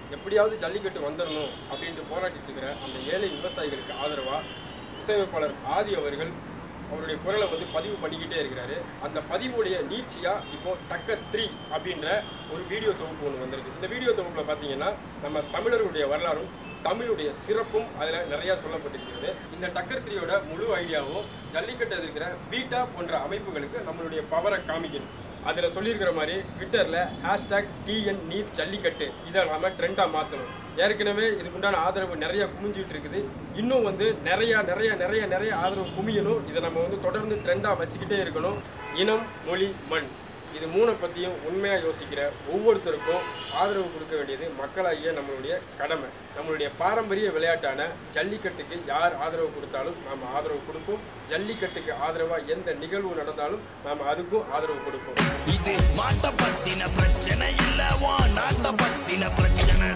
எப்படியாவது ஜல்லிக்கட்டு வந்துடணும் அப்படின்ட்டு போராடிட்டு இருக்கிற அந்த ஏழை விவசாயிகளுக்கு ஆதரவாக இசையமைப்பாளர் ஆதி அவர்கள் அவருடைய குரலை வந்து பதிவு பண்ணிக்கிட்டே இருக்கிறாரு அந்த பதிவுடைய நீட்சியாக இப்போ டக்கர் த்ரீ அப்படின்ற ஒரு வீடியோ தொகுப்பு ஒன்று வந்திருக்கு இந்த வீடியோ தொகுப்பில் பார்த்தீங்கன்னா நம்ம தமிழர்களுடைய வரலாறும் தமிழுடைய சிறப்பும் அதில் நிறையா சொல்லப்பட்டிருக்கிறது இந்த டக்கர் த்ரீயோட முழு ஐடியாவும் ஜல்லிக்கட்டு இருக்கிற பீட்டா போன்ற அமைப்புகளுக்கு நம்மளுடைய பவரை காமிக்கணும் அதில் சொல்லியிருக்கிற மாதிரி ட்விட்டரில் ஹேஷ்டாக் டிஎன் நீட் ஜல்லிக்கட்டு இதை நம்ம ட்ரெண்டாக மாற்றணும் ஏற்கனவே இதுக்குண்டான ஆதரவு நிறைய குமிஞ்சிட்டு இருக்குது இன்னும் வந்து நிறையா நிறைய நிறைய நிறைய ஆதரவு குமியணும் இதை நம்ம வந்து தொடர்ந்து ட்ரெண்டாக வச்சுக்கிட்டே இருக்கணும் இனம் மொழி மண் இது மூணை பற்றியும் உண்மையாக யோசிக்கிற ஒவ்வொருத்தருக்கும் ஆதரவு கொடுக்க வேண்டியது மக்களாகிய நம்மளுடைய கடமை நம்மளுடைய பாரம்பரிய விளையாட்டான ஜல்லிக்கட்டுக்கு யார் ஆதரவு கொடுத்தாலும் நாம் ஆதரவு கொடுப்போம் ஜல்லிக்கட்டுக்கு ஆதரவாக எந்த நிகழ்வு நடந்தாலும் நாம் அதுக்கும் ஆதரவு கொடுப்போம் இது மாட்ட பத்தின பிரச்சனை இல்ல வா நாட்ட பத்தின பிரச்சனை